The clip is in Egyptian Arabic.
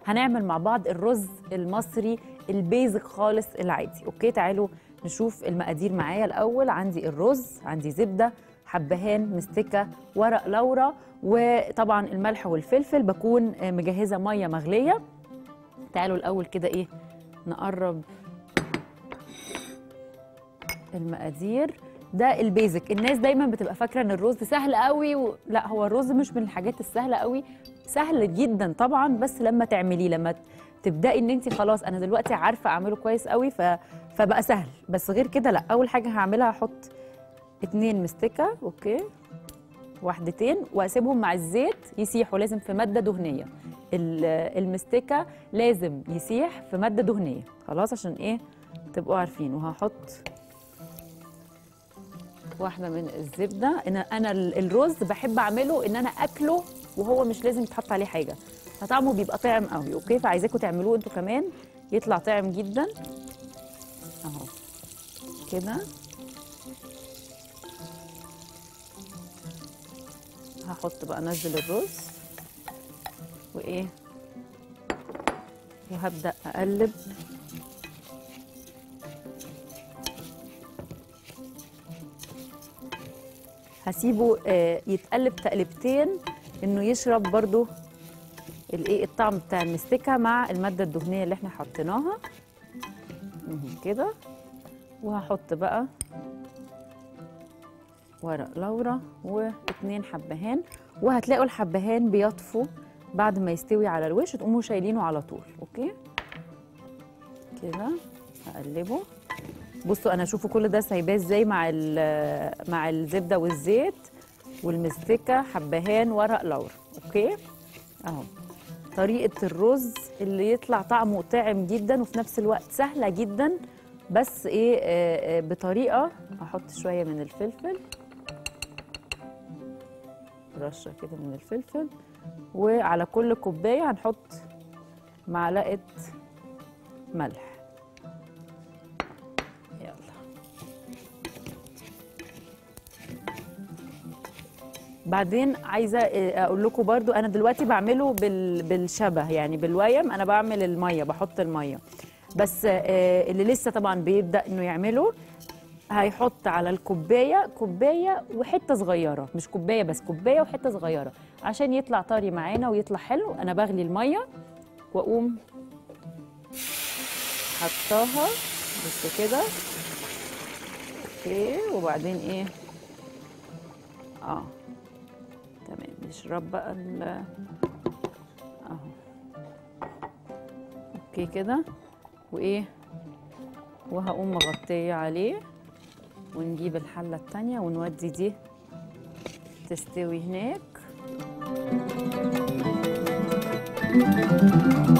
هنعمل مع بعض الرز المصري البيزك خالص العادي اوكي تعالوا نشوف المقادير معايا الاول عندي الرز عندي زبده حبهان مستكه ورق لورا وطبعا الملح والفلفل بكون آه، مجهزه ميه مغليه تعالوا الاول كده ايه نقرب المقادير ده البيزك الناس دايما بتبقى فاكره ان الرز سهل قوي و... لا هو الرز مش من الحاجات السهله قوي سهل جدا طبعا بس لما تعمليه لما تبداي ان انت خلاص انا دلوقتي عارفه اعمله كويس قوي ف... فبقى سهل بس غير كده لا اول حاجه هعملها هحط اتنين مستكه اوكي واحدتين واسيبهم مع الزيت يسيحوا لازم في ماده دهنيه ال- المستكه لازم يسيح في ماده دهنيه خلاص عشان ايه تبقوا عارفين وهحط واحده من الزبده انا انا ال- الرز بحب اعمله ان انا اكله وهو مش لازم يتحط عليه حاجه فطعمه بيبقى طعم قوي اوكي فعايزاكم تعملوه انتوا كمان يطلع طعم جدا اهو كده هحط بقى انزل الرز وايه وهبدا اقلب هسيبه آه، يتقلب تقلبتين انه يشرب برضو الايه الطعم بتاع المستكه مع الماده الدهنيه اللي احنا حطيناها مهم كده وهحط بقى ورق لورا واتنين حبهان وهتلاقوا الحبهان بيطفوا بعد ما يستوي على الوش تقوموا شايلينه على طول اوكي كده هقلبه بصوا انا اشوفوا كل ده سايباه ازاي مع ال- مع الزبده والزيت والمستكه حبهان ورق لورا اوكي اهو طريقه الرز اللي يطلع طعمه طعم جدا وفي نفس الوقت سهله جدا بس ايه آه، آه، بطريقه احط شويه من الفلفل رشه كده من الفلفل وعلى كل كوبايه هنحط معلقه ملح يلا بعدين عايزه آه، اقول لكم برضو انا دلوقتي بعمله بال... بالشبه يعني بالويم انا بعمل الميه بحط الميه بس آه، اللي لسه طبعا بيبدا انه يعمله هيحط على الكوبايه كوبايه وحته صغيره مش كوبايه بس كوبايه وحته صغيره عشان يطلع طري معانا ويطلع حلو انا بغلي الميه واقوم حطاها بس كده اوكي وبعدين ايه اه تمام نشرب بقى ال اهو اوكي كده وايه وهقوم مغطيه عليه ونجيب الحله التانية ونودي دي تستوي هناك